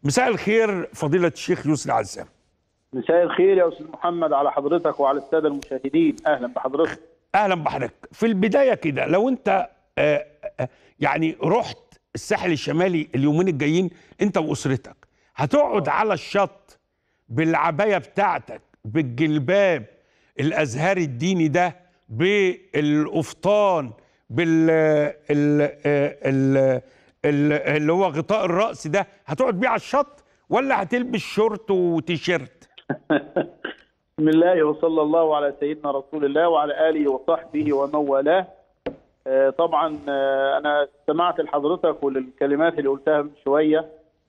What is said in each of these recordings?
مساء الخير فضيلة الشيخ يسري عزام مساء الخير يا استاذ محمد على حضرتك وعلى الساده المشاهدين اهلا بحضرتك اهلا بحضرتك في البداية كده لو انت آه، آه، يعني رحت الساحل الشمالي اليومين الجايين انت واسرتك هتقعد على الشط بالعباية بتاعتك بالجلباب الازهري الديني ده بالقفطان بال ال ال ال اللي هو غطاء الرأس ده هتقعد بيه على الشط ولا هتلبس شورت وتيشيرت بسم الله وصلى الله على سيدنا رسول الله وعلى اله وصحبه ومن والاه آه، طبعا آه، انا استمعت لحضرتك وللكلمات اللي قلتها من شويه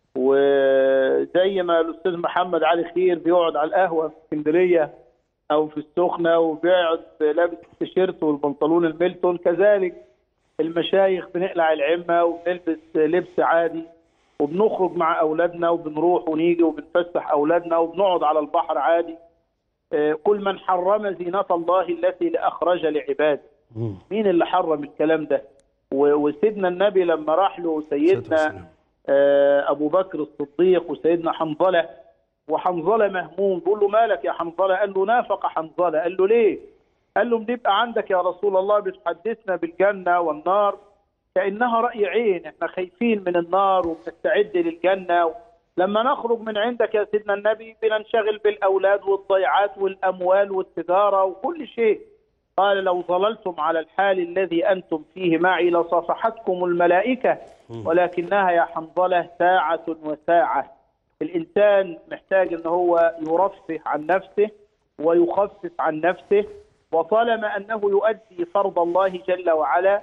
وزي ما الاستاذ محمد علي خير بيقعد على القهوه في اسكندريه او في السخنه وبيقعد لابس التيشيرت والبنطلون الميلتون كذلك المشايخ بنقلع العمه وبنلبس لبس عادي وبنخرج مع اولادنا وبنروح ونيجي وبنفسح اولادنا وبنقعد على البحر عادي آه، قل من حرم زينة الله التي أخرج لعباده مين اللي حرم الكلام ده و- وسيدنا النبي لما راح له سيدنا آه، أبو بكر الصديق وسيدنا حنظلة وحنظلة مهموم بيقول له مالك يا حنظلة قال له نافق حنظلة قال له ليه قال له بنبقى عندك يا رسول الله بتحدثنا بالجنة والنار كأنها رأي عين احنا خايفين من النار وبنستعد للجنة لما نخرج من عندك يا سيدنا النبي بننشغل بالأولاد والضيعات والأموال والتجارة وكل شيء قال لو ظللتم على الحال الذي أنتم فيه معي لصافحتكم الملائكة ولكنها يا حنظلة ساعة وساعة الإنسان محتاج أن هو يرفه عن نفسه ويخفف عن نفسه وطالما أنه يؤدي فرض الله جل وعلا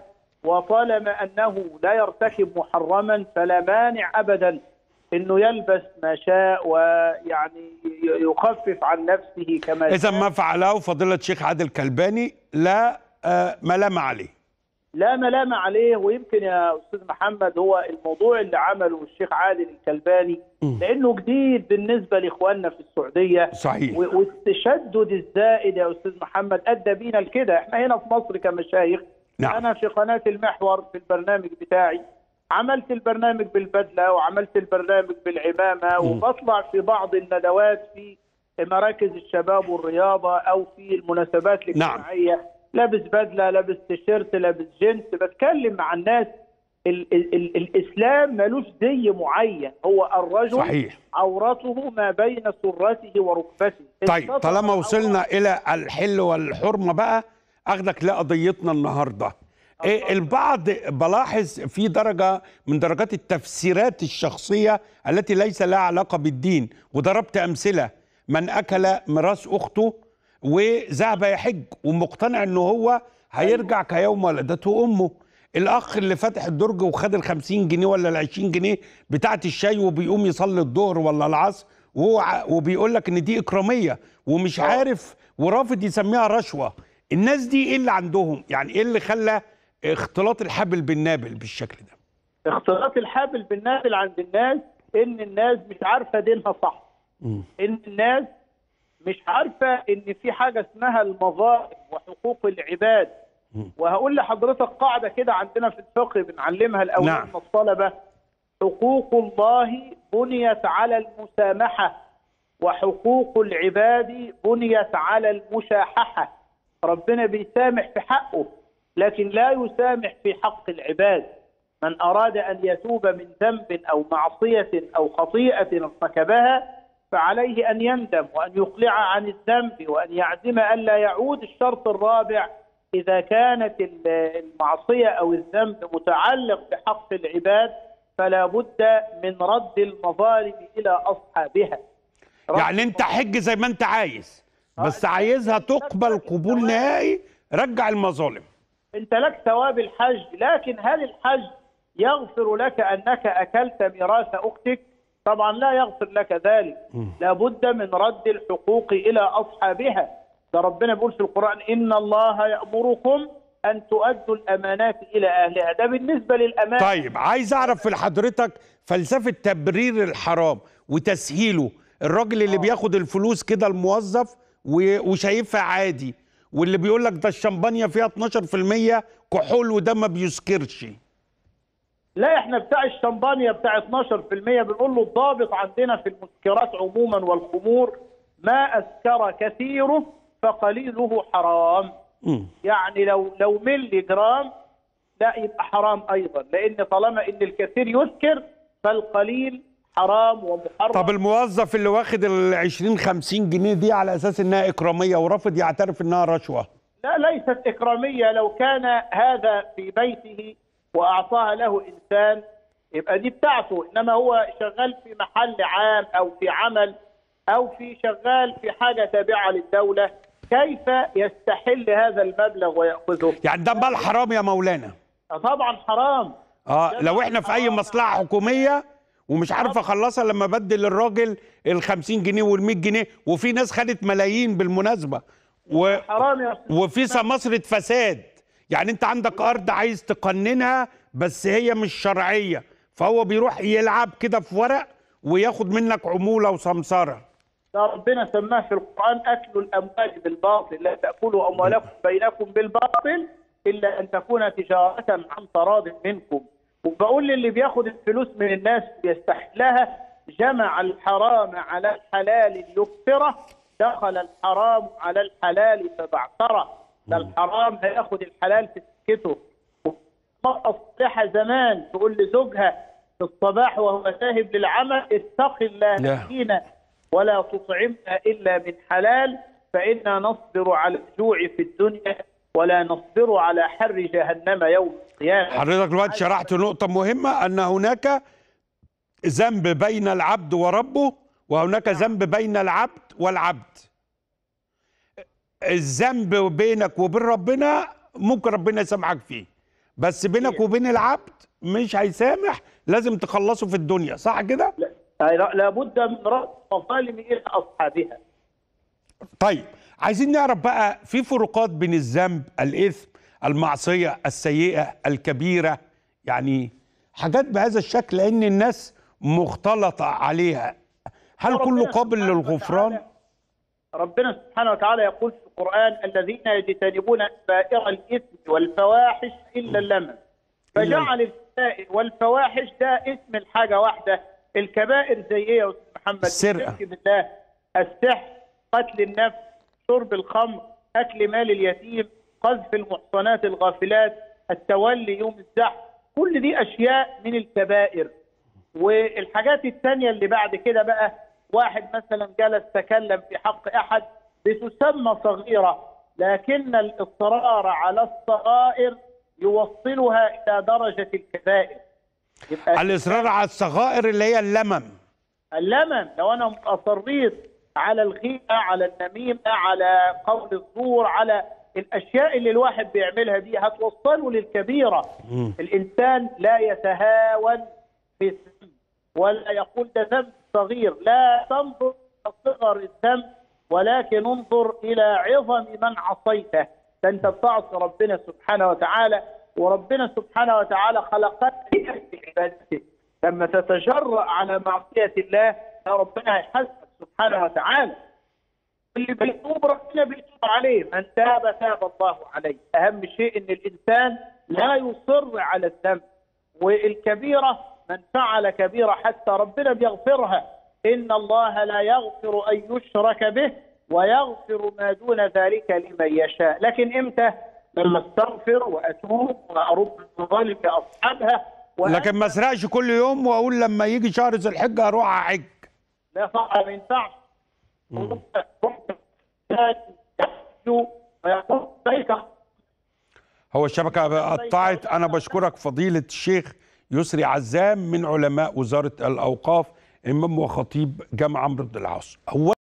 وطالما أنه لا يرتكب محرما فلا مانع أبدا أنه يلبس ما شاء ويعني يخفف عن نفسه كما اذا شاء. ما فعله فضيلة الشيخ عادل كلباني لا آه، ملام عليه لا ملام عليه ويمكن يا استاذ محمد هو الموضوع اللي عمله الشيخ عادل الكلباني لانه جديد بالنسبه لاخواننا في السعوديه صحيح. و- والتشدد الزائد يا استاذ محمد ادى بينا لكده احنا هنا في مصر كمشايخ نعم. انا في قناه المحور في البرنامج بتاعي عملت البرنامج بالبدله وعملت البرنامج بالعمامه وبطلع في بعض الندوات في مراكز الشباب والرياضه او في المناسبات الاجتماعيه لابس بدله لابس تيشيرت لابس جينز بتكلم مع الناس ال ال ال الاسلام ملوش زي معين هو الرجل صحيح. عورته ما بين سرته وركبته طيب انتصف طالما العورة. وصلنا الى الحل والحرمه بقى اخدك لقضيتنا النهارده إيه البعض بلاحظ في درجه من درجات التفسيرات الشخصيه التي ليس لها علاقه بالدين وضربت امثله من اكل ميراث اخته وذهب يحج ومقتنع ان هو هيرجع كيوم ولدته امه الاخ اللي فتح الدرج وخد ال 50 جنيه ولا ال 20 جنيه بتاعت الشاي وبيقوم يصلي الظهر ولا العصر وهو ع- وبيقول لك ان دي اكراميه ومش عارف ورافض يسميها رشوه الناس دي ايه اللي عندهم يعني ايه اللي خلى اختلاط الحبل بالنابل بالشكل ده اختلاط الحبل بالنابل عند الناس ان الناس مش عارفه دينها صح ان الناس مش عارفه ان في حاجه اسمها المظالم وحقوق العباد وهقول لحضرتك قاعده كده عندنا في الفقه بنعلمها الاولاد نعم. نعم. الطلبه حقوق الله بنيت على المسامحه وحقوق العباد بنيت على المشاححه ربنا بيسامح في حقه لكن لا يسامح في حق العباد من أراد أن يتوب من ذنب أو معصية أو خطيئة ارتكبها فعليه أن يندم وأن يقلع عن الذنب وأن يعزم ألا يعود الشرط الرابع إذا كانت ال- المعصية أو الذنب متعلق بحق العباد فلا بد من رد المظالم إلى أصحابها يعني انت حج زي ما انت عايز بس عايزها تقبل قبول نهائي رجع المظالم انت لك ثواب الحج لكن هل الحج يغفر لك انك اكلت ميراث اختك طبعا لا يغفر لك ذلك لابد من رد الحقوق الى اصحابها ده ربنا بيقول في القران ان الله يامركم ان تؤدوا الامانات الى اهلها ده بالنسبه للامانه طيب عايز اعرف في حضرتك فلسفه تبرير الحرام وتسهيله الراجل اللي بياخد الفلوس كده الموظف و- وشايفها عادي واللي بيقول لك ده الشمبانيا فيها 12% كحول وده ما بيسكرش لا احنا بتاع الشمبانيا بتاع 12% بنقول له الضابط عندنا في المسكرات عموما والخمور ما اسكر كثيره فقليله حرام مم. يعني لو لو ملي جرام لا يبقى حرام ايضا لان طالما ان الكثير يسكر فالقليل حرام ومحرم طب الموظف اللي واخد ال 20 50 جنيه دي على اساس انها اكراميه ورافض يعترف انها رشوه لا ليست إكرامية لو كان هذا في بيته وأعطاها له إنسان يبقى دي بتاعته إنما هو شغال في محل عام أو في عمل أو في شغال في حاجة تابعة للدولة كيف يستحل هذا المبلغ ويأخذه يعني ده مال حرام يا مولانا طبعا حرام اه لو احنا في اي مصلحه حكوميه ومش عارف اخلصها لما بدل الراجل ال 50 جنيه وال 100 جنيه وفي ناس خدت ملايين بالمناسبه و... حرام يا أستاذ وفي سماسرة فساد يعني انت عندك ارض عايز تقننها بس هي مش شرعية فهو بيروح يلعب كده في ورق وياخد منك عمولة وسمسرة ده ربنا سماه في القرآن أكل الأموال بالباطل لا تأكلوا أموالكم بينكم بالباطل إلا أن تكون تجارة عن تراض منكم وبقول للي بياخد الفلوس من الناس بيستحلها جمع الحرام على الحلال ليكثره دخل الحرام على الحلال فبعثره ده الحرام هياخد الحلال في سكته المرأة الصالحة زمان تقول لزوجها في الصباح وهو ذاهب للعمل اتق الله لا. مسكينا ولا تطعمنا إلا من حلال فإنا نصبر على الجوع في الدنيا ولا نصبر على حر جهنم يوم القيامة حضرتك دلوقتي شرحت نقطة مهمة أن هناك ذنب بين العبد وربه وهناك ذنب بين العبد والعبد الذنب بينك وبين ربنا ممكن ربنا يسامحك فيه بس بينك وبين العبد مش هيسامح لازم تخلصه في الدنيا صح كده؟ لا- لابد من رد مظالم إلى أصحابها طيب عايزين نعرف بقى في فروقات بين الذنب الإثم المعصية السيئة الكبيرة يعني حاجات بهذا الشكل لأن الناس مختلطة عليها هل كله ربنا قابل سبحانه للغفران؟ وتعالى- ربنا سبحانه وتعالى يقول في القرآن الذين يجتنبون كبائر الإثم والفواحش إلا اللمم فجعل الكبائر والفواحش ده اسم الحاجة واحدة الكبائر زي إيه يا أستاذ محمد؟ السرقة. الشرك بالله السحر قتل النفس شرب الخمر أكل مال اليتيم قذف المحصنات الغافلات التولي يوم الزحف كل دي أشياء من الكبائر والحاجات الثانية اللي بعد كده بقى واحد مثلا جلس تكلم في حق أحد بتسمى صغيرة لكن الإصرار على الصغائر يوصلها إلى درجة الكبائر يبقى الإصرار على الصغائر اللي هي اللمم اللمم لو انا اصريت على الغيبه على النميمه على قول الزور على الاشياء اللي الواحد بيعملها دي هتوصله للكبيره الانسان لا يتهاون في الذنب ولا يقول ده ذنب صغير لا تنظر إلى صغر الذنب ولكن انظر الى عظم من عصيته ده انت بتعصي ربنا سبحانه وتعالى وربنا سبحانه وتعالى خلقك لعبادته لما تتجرأ على معصية الله يا ربنا هيحاسبك سبحانه وتعالى اللي بيتوب ربنا بيتوب عليه من تاب تاب الله عليه أهم شيء أن الإنسان لا يصر على الذنب والكبيرة من فعل كبيرة حتى ربنا بيغفرها إن الله لا يغفر أن يشرك به ويغفر ما دون ذلك لمن يشاء لكن إمتى لما استغفر وأتوب وأرد الظالم لأصحابها وأنا- لكن ما اسرقش كل يوم واقول لما يجي شهر ذي الحجه هروح احج لا صح ما ينفعش ويقول ليس هو الشبكه قطعت انا بشكرك فضيله الشيخ يسري عزام من علماء وزاره الاوقاف امام وخطيب جامع عمرو بن العاص هو